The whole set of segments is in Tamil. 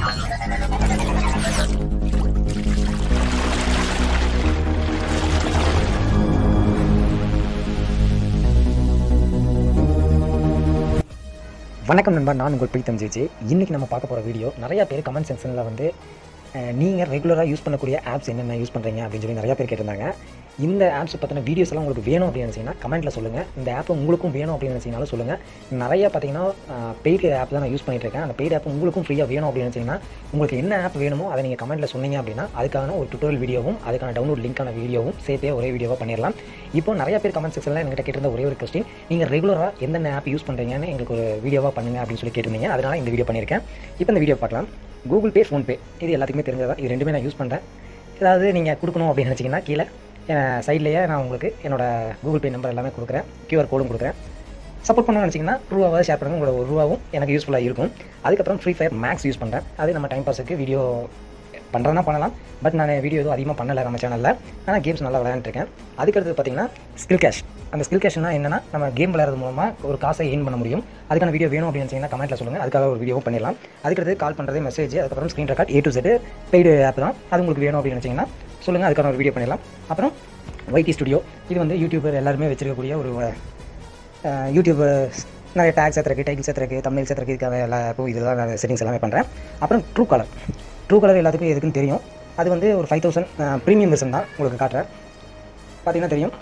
வணக்கம் நண்பா நான் உங்கள் பிரீத்தம் ஜிஜி இன்றைக்கி நம்ம பார்க்க போகிற வீடியோ நிறைய பேர் கமெண்ட் செக்ஷனில் வந்து நீங்கள் ரெகுலராக யூஸ் பண்ணக்கூடிய ஆப்ஸ் என்னென்ன யூஸ் பண்ணுறீங்க அப்படின்னு சொல்லி நிறைய பேர் கேட்டிருந்தாங்க இந்த ஆப்ஸ் பற்றின வீடியோஸ் எல்லாம் உங்களுக்கு வேணும் அப்படின்னு நினச்சிங்கன்னா கமெண்ட்டில் சொல்லுங்கள் இந்த ஆப் உங்களுக்கும் வேணும் அப்படின்னு நினச்சிங்கனாலும் சொல்லுங்கள் நிறைய பார்த்தீங்கன்னா பெய்டு ஆப் தான் நான் யூஸ் பண்ணிட்டு இருக்கேன் அந்த பெய்டு ஆப் உங்களுக்கும் ஃப்ரீயாக வேணும் அப்படின்னு நினச்சிங்கன்னா உங்களுக்கு என்ன ஆப் வேணுமோ அதை நீங்கள் கமெண்ட்டில் சொன்னீங்க அப்படின்னா அதுக்கான ஒரு டுட்டோரியல் வீடியோவும் அதுக்கான டவுன்லோட் லிங்கான வீடியோவும் சேர்த்தே ஒரே வீடியோவாக பண்ணிடலாம் இப்போ நிறைய பேர் கமெண்ட் செக்ஷனில் என்கிட்ட கேட்டிருந்த ஒரே ஒரு கொஸ்டின் நீங்கள் ரெகுலராக எந்தெந்த ஆப் யூஸ் பண்ணுறீங்கன்னு எங்களுக்கு ஒரு வீடியோவாக பண்ணுங்க அப்படின்னு சொல்லி கேட்டிருந்தீங்க அதனால் இந்த வீடியோ பண்ணியிருக்கேன் இப்போ இந்த வீடியோ பார்க்கலாம் கூகுள் பே ஃபோன்பே இது எல்லாத்துக்குமே தெரிஞ்சதா இது ரெண்டுமே நான் யூஸ் பண்ணுறேன் ஏதாவது நீங்கள் கொடுக்கணும் அப்படின்னு நினச்சிங்கன்னா கீழே சைட்லேயே நான் உங்களுக்கு என்னோட கூகுள் பே நம்பர் எல்லாமே கொடுக்குறேன் கியூஆர் கோடும் கொடுக்குறேன் சப்போர்ட் பண்ணணும்னு நினச்சிங்கன்னா ரூபாவை ஷேர் பண்ணுங்க உங்களோட ஒரு ரூபாவும் எனக்கு யூஸ்ஃபுல்லாக இருக்கும் அதுக்கப்புறம் ஃப்ரீ ஃபயர் மேக்ஸ் யூஸ் பண்ணுறேன் அது நம்ம டைம் பாஸுக்கு வீடியோ பண்ணுறதுனா பண்ணலாம் பட் நான் வீடியோ எதுவும் அதிகமாக பண்ணலை நம்ம சேனலில் ஆனால் கேம்ஸ் நல்லா விளையாண்டுருக்கேன் அதுக்கடுத்து பார்த்தீங்கன்னா ஸ்கில் கேஷ் அந்த ஸ்கில் கேஷ்னா என்னன்னா நம்ம கேம் விளையாடுறது மூலமாக ஒரு காசை ஏர்ன் பண்ண முடியும் அதுக்கான வீடியோ வேணும் அப்படின்னு சொன்னீங்கன்னா கமெண்ட்டில் சொல்லுங்கள் அதுக்காக ஒரு வீடியோவும் பண்ணிடலாம் அதுக்கடுத்து கால் பண்ணுறது மெசேஜ் அதுக்கப்புறம் screen record A to Z paid app தான் அது உங்களுக்கு வேணும் அப்படின்னு நினச்சிங்கன்னா சொல்லுங்கள் அதுக்கான ஒரு வீடியோ பண்ணிடலாம் அப்புறம் ஒய்டி ஸ்டுடியோ இது வந்து யூடியூபர் எல்லாருமே வச்சிருக்கக்கூடிய ஒரு அஹ், யூடியூப் நிறைய டேக்ஸ் ஏற்றுறக்கு டைட்டில்ஸ் ஏற்றுறக்கு தமிழ் சேர்த்துறக்கு இதுக்காக எல்லா இப்போ இதெல்லாம் நான் செட்டிங்ஸ் எல்லாமே பண்ணுறேன் அப்புறம் ட்ரூ கலர் ட்ரூ கலர் எல்லாத்துக்கும் எதுக்குன்னு தெரியும் அது வந்து ஒரு ஃபைவ் தௌசண்ட் ப்ரீமியம் வெர்ஷன் தான் உங்களுக்கு காட்டுறேன் பார்த்தீங்கன்னா தெரியும்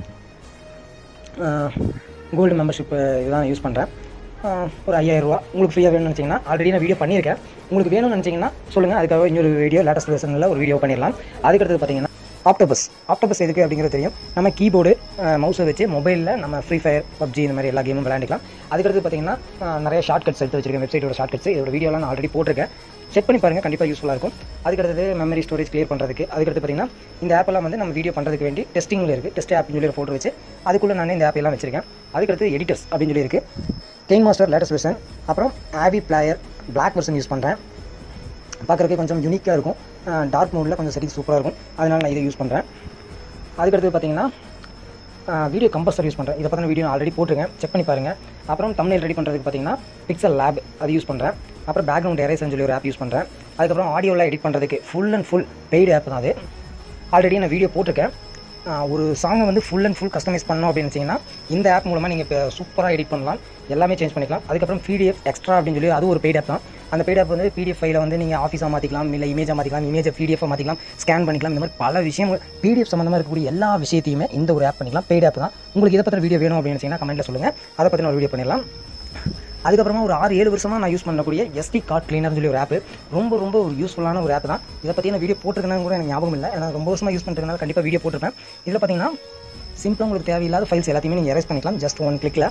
கோல்டு மெம்பர்ஷிப் இதுதான் யூஸ் பண்ணுறேன் ஒரு ஐயாயிரரூவா உங்களுக்கு ஃப்ரீயாக வேணும்னு நினச்சிங்கன்னா ஆல்ரெடி நான் வீடியோ பண்ணியிருக்கேன் உங்களுக்கு வேணும்னு நினச்சிங்கன்னா சொல்லுங்கள் அதுக்காக இன்னொரு வீடியோ லேட்டஸ்ட் வெர்ஷனில் ஒரு வீடியோ பண்ணிடலாம் அதுக்கடுத்து பார்த்தீங்கன்னா ஆக்டோபஸ் ஆக்டோபஸ் எதுக்கு அப்படிங்கிறது தெரியும் நம்ம கீபோர்டு மவுஸை வச்சு மொபைலில் நம்ம ஃப்ரீ ஃபயர் பப்ஜி இந்த மாதிரி எல்லா கேமும் விளையாண்டுக்கலாம் அதுக்கடுத்து பார்த்தீங்கன்னா அஹ், நிறைய ஷார்ட் கட்ஸ் எடுத்து வச்சிருக்கேன் வெப்சைட்டோட ஷார்ட் கட்ஸ் இதோட வீடியோலாம் நான் ஆல்ரெடி போட்டிருக்கேன் செக் பண்ணி பாருங்கள் கண்டிப்பாக யூஸ்ஃபுல்லாக இருக்கும் அதுக்கடுத்து மெமரி ஸ்டோரேஜ் கிளியர் பண்ணுறதுக்கு அதுக்கடுத்து பார்த்தீங்கன்னா இந்த ஆப்பெல்லாம் வந்து நம்ம வீடியோ பண்ணுறதுக்கு வேண்டி டெஸ்டிங்கில் இருக்குது டெஸ்ட் ஆப்னு சொல்லி ஒரு ஃபோட்டோ வச்சு அதுக்குள்ளே நான் இந்த ஆப் எல்லாம் வச்சிருக்கேன் அதுக்கடுத்து எடிட்டர்ஸ் அப்படின்னு சொல்லி இருக்குது கெயின் மாஸ்டர் லேட்டஸ்ட் வெர்ஷன் அப்புறம் ஆவி பிளேயர் பிளாக் வெர்ஷன் யூஸ் பண்ணுறேன் பார்க்குறதுக்கு கொஞ்சம் யூனிக்காக இருக்கும் டார்க் மோடில் கொஞ்சம் செட்டிங் சூப்பராக இருக்கும் அதனால நான் இதை யூஸ் பண்ணுறேன் அதுக்கடுத்து பார்த்தீங்கன்னா வீடியோ கம்பல்சர் யூஸ் பண்ணுறேன் இதை பற்றின வீடியோ நான் ஆல்ரெடி போட்டிருக்கேன் செக் பண்ணி பாருங்கள் அப்புறம் தமிழ் ரெடி பண்ணுறதுக்கு பார்த்தீங்கன்னா பிக்சல் லேப் அது யூஸ் பண்ணுறேன் அப்புறம் பேக்ரவுண்ட் எரேசர்னு சொல்லி ஒரு ஆப் யூஸ் பண்ணுறேன் அதுக்கப்புறம் ஆடியோவில் எடிட் பண்ணுறதுக்கு full and full paid app தான் அது ஆல்ரெடி நான் வீடியோ போட்டிருக்கேன் ஆஹ் ஒரு சாங்கை வந்து ஃபுல் அண்ட் ஃபுல் கஸ்டமைஸ் பண்ணோம் அப்படின்னு வச்சிங்கன்னா இந்த ஆப் மூலமாக நீங்கள் இப்போ சூப்பராக எடிட் பண்ணலாம் எல்லாமே சேஞ்ச் பண்ணிக்கலாம் அதுக்கப்புறம் பிடிஎஃப் எக்ஸ்ட்ரா அப்படின்னு சொல்லி அது ஒரு பெய்ட் ஆப் தான் அந்த பெய்ட் ஆப் வந்து பிடிஎஃப் ஃபைலை வந்து நீங்கள் ஆஃபீஸாக மாற்றிக்கலாம் இல்லை இமேஜாக மாற்றிக்கலாம் இமேஜை பிடிஎஃப் மாற்றிக்கலாம் ஸ்கேன் பண்ணிக்கலாம் இந்த மாதிரி பல விஷயம் பிடிஎஃப் சம்மந்தமாக இருக்கக்கூடிய எல்லா விஷயத்தையுமே இந்த ஒரு ஆப் பண்ணிக்கலாம் பெய்ட் ஆப் தான் உங்களுக்கு இதை பற்றின வீடியோ வேணும் அப்படின்னு நினச்சிங்கன்னா கமெண்ட்டில் சொல்லுங்கள் அதை பற்றின ஒரு வீடியோ பண்ணிடலாம் அதுக்கப்புறமா ஒரு ஆறு ஏழு வருஷமாக நான் யூஸ் பண்ணக்கூடிய எஸ்டி கார்ட் கிளீனர்னு சொல்லி ஒரு ஆப் ரொம்ப ரொம்ப ஒரு யூஸ்ஃபுல்லான ஒரு ஆப் தான் இதை பற்றி நான் வீடியோ போட்டிருக்கேன்னு கூட எனக்கு ஞாபகம் இல்லை ஏன்னா ரொம்ப வருஷமாக யூஸ் பண்ணுறதுனால கண்டிப்பாக வீடியோ போட்டிருப்பேன் இதில் பார்த்தீங்கன்னா சிம்பிளாக உங்களுக்கு தேவையில்லாத ஃபைல்ஸ் எல்லாத்தையுமே நீங்கள் எரேஸ் பண்ணிக்கலாம் ஜஸ்ட் ஒன் கிளிக்கில்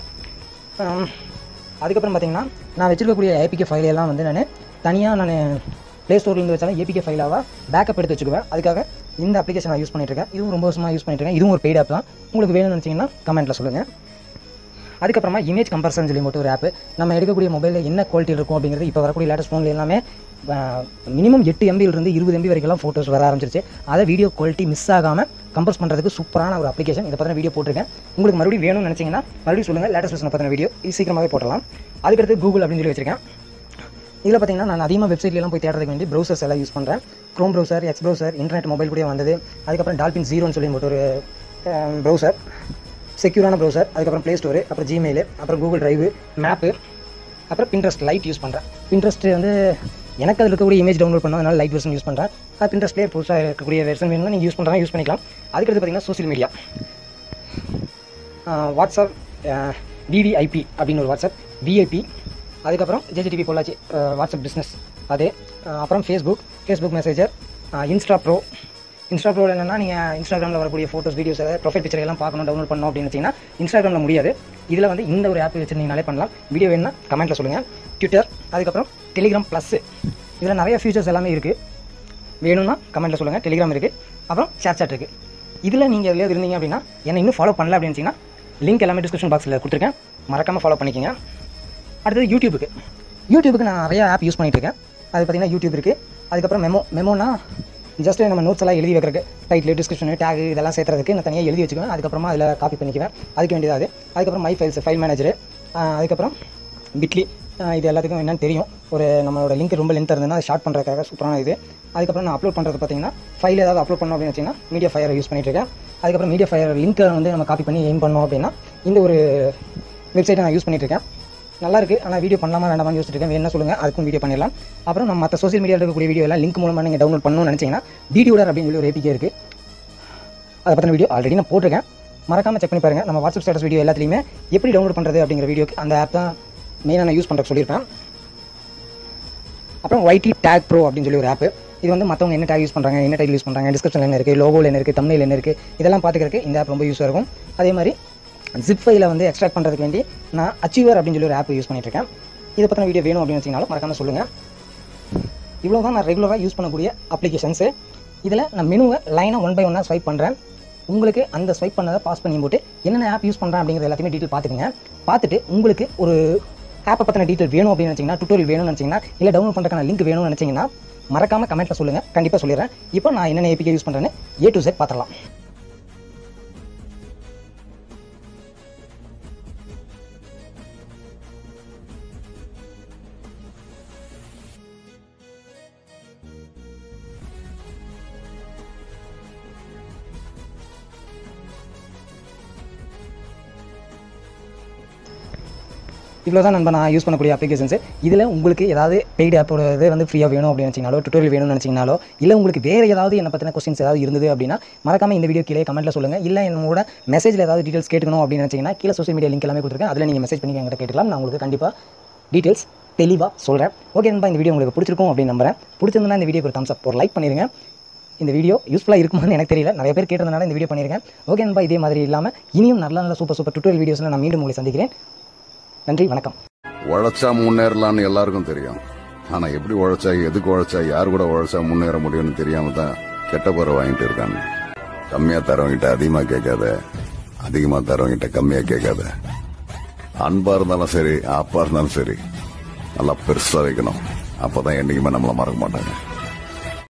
அதுக்கப்புறம் பார்த்தீங்கன்னா நான் வச்சிருக்கக்கூடிய ஏபிகே ஃபைல் எல்லாம் வந்து நான் தனியாக நான் ப்ளே ஸ்டோர்லேருந்து வச்சாலும் ஏபிகே ஃபைலாக பேக்கப் எடுத்து வச்சுக்குவேன் அதுக்காக இந்த அப்ளிகேஷன் நான் யூஸ் பண்ணிட்டு இருக்கேன் இதுவும் ரொம்ப வருஷமாக யூஸ் பண்ணிட்டு இருக்கேன் இதுவும் ஒரு பெய்ட் ஆப் தான் உங்களுக்கு வேணும்னு நினச்சிங்கன்னா கமெண்ட்டில் சொல்லுங்கள் அதுக்கப்புறமா இமேஜ் கம்பேரிசன் சொல்லி மட்டும் ஒரு ஆப் நம்ம எடுக்கக்கூடிய மொபைலில் என்ன குவாலிட்டி இருக்கும் அப்படிங்கிறது இப்போ வரக்கூடிய லேட்டஸ்ட் ஃபோனில் எல்லாமே மினிமம் எட்டு எம்பியிலிருந்து இருபது எம்பி வரைக்கும்லாம் ஃபோட்டோஸ் வர ஆரம்பிச்சிருச்சு அதை வீடியோ குவாலிட்டி மிஸ் ஆகாமல் கம்பேர்ஸ் பண்ணுறதுக்கு சூப்பரான ஒரு அப்ளிகேஷன் இதை பற்றின வீடியோ போட்டிருக்கேன் உங்களுக்கு மறுபடியும் வேணும்னு நினச்சிங்கன்னா மறுபடியும் சொல்லுங்கள் லேட்டஸ்ட் வெர்ஷனை பற்றின வீடியோ இது சீக்கிரமாகவே போடலாம் அதுக்கடுத்து கூகுள் அப்படின்னு சொல்லி வச்சிருக்கேன் இதில் பார்த்தீங்கன்னா நான் அதிகமாக வெப்சைட்லாம் போய் தேடுறதுக்கு வேண்டி ப்ரௌசர்ஸ் எல்லாம் யூஸ் பண்ணுறேன் Chrome browser X browser internet mobile கூட வந்தது அதுக்கப்புறம் டால்பின் ஜீரோன்னு சொல்லி போட்டு ஒரு ப்ரௌசர் செக்யூரான ப்ரௌசர் அதுக்கப்புறம் ப்ளே ஸ்டோரு அப்புறம் ஜிமெயில் அப்புறம் கூகுள் டிரைவு மேப்பு அப்புறம் பின்ட்ரெஸ்ட் லைட் யூஸ் பண்ணுறேன் பின்ட்ரெஸ்ட் வந்து எனக்கு அதில் இருக்கக்கூடிய இமேஜ் டவுன்லோட் பண்ணோம் அதனால லைட் வெர்ஷன் யூஸ் பண்ணுறேன் அது பின்ட்ரெஸ்ட்லேயே புதுசாக இருக்கக்கூடிய வெர்ஷன் வேணும்னா நீங்கள் யூஸ் பண்ணுறா யூஸ் பண்ணிக்கலாம் அதுக்கடுத்து பார்த்தீங்கன்னா சோஷியல் மீடியா வாட்ஸ்அப் விவிஐபி அப்படின்னு ஒரு வாட்ஸ்அப் விஐபி அதுக்கப்புறம் ஜேஜிடிபி பொள்ளாச்சி அஹ், வாட்ஸ்அப் பிஸ்னஸ் அது அஹ், அப்புறம் Facebook Facebook messenger Insta pro Insta pro என்னன்னா நீங்கள் இன்ஸ்டாகிராமில் வரக்கூடிய ஃபோட்டோஸ் வீடியோஸ் ப்ரொஃபைல் பிக்சர் எல்லாம் பார்க்கணும் டவுன்லோட் பண்ணணும் அப்படின்னு வச்சிங்கன்னா இன்ஸ்டாகிராமில் முடியாது இதில் வந்து இந்த ஒரு ஆப் வச்சுருந்தீங்கனாலே பண்ணலாம் வீடியோ வேணும்னா கமெண்ட்டில் சொல்லுங்கள் ட்விட்டர் அதுக்கப்புறம் டெலிகிராம் ப்ளஸ் இதில் நிறைய ஃபீச்சர்ஸ் எல்லாமே இருக்குது வேணும்னா கமெண்ட்டில் சொல்லுங்கள் டெலிகிராம் இருக்குது அப்புறம் ஷேர் சாட் இருக்குது இதில் நீங்கள் எதுலையாவது இருந்தீங்க அப்படின்னா என்னை இன்னும் ஃபாலோ பண்ணல அப்படின்னு வச்சிங்கன்னா லிங்க் எல்லாமே டிஸ்கிரிப்ஷன் பாக்ஸில் கொடுத்துருக்கேன் மறக்காமல் ஃபாலோ பண்ணிக்கோங்க அடுத்தது யூடியூபுக்கு யூடியூபுக்கு நான் நிறைய ஆப் யூஸ் பண்ணிட்டு இருக்கேன் அது பார்த்தீங்கன்னா யூடியூப் இருக்குது அதுக்கப்புறம் மெமோ மெமோனா ஜஸ்ட் நம்ம நோட்ஸ் எல்லாம் எழுதி வைக்கிறதுக்கு டைட்டில் டிஸ்கிரிப்ஷன் டேக் இதெல்லாம் சேர்த்துறதுக்கு நான் தனியாக எழுதி வச்சுக்குவேன் அதுக்கப்புறமா அதில் காப்பி பண்ணிக்குவேன் அதுக்கு வேண்டியது அது அதுக்கப்புறம் மை ஃபைல்ஸ் ஃபைல் மேனேஜரு அதுக்கப்புறம் பிட்லி இது எல்லாத்துக்கும் என்னன்னு தெரியும் ஒரு நம்மளோட லிங்க் ரொம்ப லென்த் இருந்ததுன்னா அதை ஷார்ட் பண்ணுறதுக்காக சூப்பரான இது அதுக்கப்புறம் நான் அப்லோட் பண்ணுறது பார்த்தீங்கன்னா ஃபைல் ஏதாவது அப்லோட் பண்ணோம் அப்படின்னு வச்சிங்கன்னா மீடியா ஃபயர் யூஸ் பண்ணிட்டு இருக்கேன் அதுக்கப்புறம் மீடியா ஃபயர் லிங்க்கை வந்து நம்ம காப்பி பண்ணி எய்ம் பண்ணோம் அப்படின்னா இந்த ஒரு வெப்சைட்டை நான் யூஸ் பண்ணிட்டு இருக்கேன் நல்லா இருக்கு ஆனால் வீடியோ பண்ணலாமா வேண்டாமான்னு யோசிச்சுட்டு இருக்கேன் என்ன சொல்லுங்கள் அதுக்கும் வீடியோ பண்ணிடலாம் அப்புறம் நம்ம மற்ற சோஷியல் மீடியாவில் இருக்கக்கூடிய வீடியோ எல்லாம் லிங்க் மூலமாக நீங்கள் டவுன்லோட் பண்ணணும்னு நினச்சிங்கன்னா வீடியோடர் அப்படின்னு சொல்லி ஒரு ஏபிகே இருக்குது அதை பற்றின வீடியோ ஆல்ரெடி நான் போட்டிருக்கேன் மறக்காமல் செக் பண்ணி பாருங்கள் நம்ம வாட்ஸ்அப் ஸ்டேட்டஸ் வீடியோ எல்லாத்துலையுமே எப்படி டவுன்லோட் பண்ணுறது அப்படிங்கிற வீடியோக்கு அந்த ஆப் தான் மெயினாக நான் யூஸ் பண்ணுறதுக்கு சொல்லியிருப்பேன் அப்புறம் ஒய்டி டேக் ப்ரோ அப்படின்னு சொல்லி ஒரு ஆப் இது வந்து மற்றவங்க என்ன டேக் யூஸ் பண்ணுறாங்க என்ன டைட்டில் யூஸ் பண்ணுறாங்க டிஸ்கிரிப்ஷன் என்ன இருக்குது லோகோவில் என்ன இருக்குது தமிழில் என்ன இருக்குது இதெல்லாம் பார்த்துக்கிறதுக்கு இந்த ஆப் ரொம்ப யூஸாக இருக்கும் அதே மாதிரி ஜிப் ஃபைல வந்து எக்ஸ்ட்ராக்ட் பண்ணுறதுக்கு வேண்டி நான் அச்சீவர் அப்படின்னு சொல்லி ஒரு ஆப் யூஸ் பண்ணிட்டு இருக்கேன் இதை பற்றின வீடியோ வேணும் அப்படின்னு வச்சிங்கனாலும் மறக்காமல் சொல்லுங்கள் இவ்வளோ தான் நான் ரெகுலராக யூஸ் பண்ணக்கூடிய அப்ளிகேஷன்ஸு இதில் நான் மெனுவை லைனாக ஒன் பை ஒன்னாக ஸ்வைப் பண்ணுறேன் உங்களுக்கு அந்த ஸ்வைப் பண்ணதை பாஸ் பண்ணி போட்டு என்னென்ன ஆப் யூஸ் பண்ணுறேன் அப்படிங்கிறது எல்லாத்தையுமே டீட்டெயில் பார்த்துக்குங்க பார்த்துட்டு உங்களுக்கு ஒரு ஆப்பை பற்றின டீட்டெயில் வேணும் அப்படின்னு நினச்சிங்கன்னா டுட்டோரியல் வேணும்னு நினச்சிங்கன்னா இல்லை டவுன்லோட் பண்ணுறதுக்கான லிங்க் வேணும்னு நினச்சிங்கன்னா மறக்காமல் கமெண்ட்டில் சொல்லுங்கள் கண்டிப்பாக சொல்லிடுறேன் இப்போ நான் என்னென்ன ஏபிகே யூஸ் பண்ணுறேன்னு ஏ டு செட் பார்த்துடலாம் இவ்வளோ தான் நண்பன் நான் யூஸ் பண்ணக்கூடிய அப்ளிகேஷன்ஸ் இதில் உங்களுக்கு ஏதாவது பெய்டு ஆப்போட இது வந்து ஃப்ரீயாக வேணும் அப்படின்னு நினச்சிங்கனாலோ டுட்டோரியல் வேணும்னு நினச்சிங்கனாலோ இல்லை உங்களுக்கு வேறு ஏதாவது என்னை பற்றின கொஸ்டின்ஸ் ஏதாவது இருந்தது அப்படின்னா மறக்காம இந்த வீடியோ கீழே கமெண்ட்டில் சொல்லுங்கள் இல்லை என்னோட மெசேஜில் ஏதாவது டீட்டெயில்ஸ் கேட்கணும் அப்படின்னு நினச்சிங்கன்னா கீழே சோஷியல் மீடியா லிங்க் எல்லாமே கொடுத்துருக்கேன் அதில் நீங்கள் மெசேஜ் பண்ணி என்கிட்ட கேட்கலாம் நான் உங்களுக்கு கண்டிப்பாக டீட்டெயில்ஸ் தெளிவாக சொல்கிறேன் ஓகே நண்பா இந்த வீடியோ உங்களுக்கு பிடிச்சிருக்கும் அப்படின்னு நம்புறேன் பிடிச்சிருந்தா இந்த வீடியோக்கு ஒரு தம்ஸ் அப் ஒரு லைக் பண்ணிடுங்க இந்த வீடியோ யூஸ்ஃபுல்லாக இருக்குமான்னு எனக்கு தெரியல நிறைய பேர் கேட்டதுனால இந்த வீடியோ பண்ணியிருக்கேன் ஓகே நண்பா இதே மாதிரி இல்லாமல் இனியும் நல்ல நல்ல சூப்பர் சூப்பர் டுட்டோரியல் வீடியோஸில் நான் மீண்டும் உங்களை சந்திக்கிறேன் நன்றி வணக்கம் உழைச்சா முன்னேறலாம்னு எல்லாருக்கும் தெரியும் ஆனா எப்படி உழைச்சா எதுக்கு உழைச்சா யார் கூட உழைச்சா முன்னேற முடியும்னு தெரியாம தான் கெட்ட பேரை வாங்கிட்டு இருக்காங்க கம்மியா தரவங்கிட்ட அதிகமா கேட்காத அதிகமா தரவங்கிட்ட கம்மியா கேட்காத அன்பா இருந்தாலும் சரி அப்பா இருந்தாலும் சரி நல்லா பெருசா வைக்கணும் அப்பதான் என்னைக்குமே நம்மள மறக்க மாட்டாங்க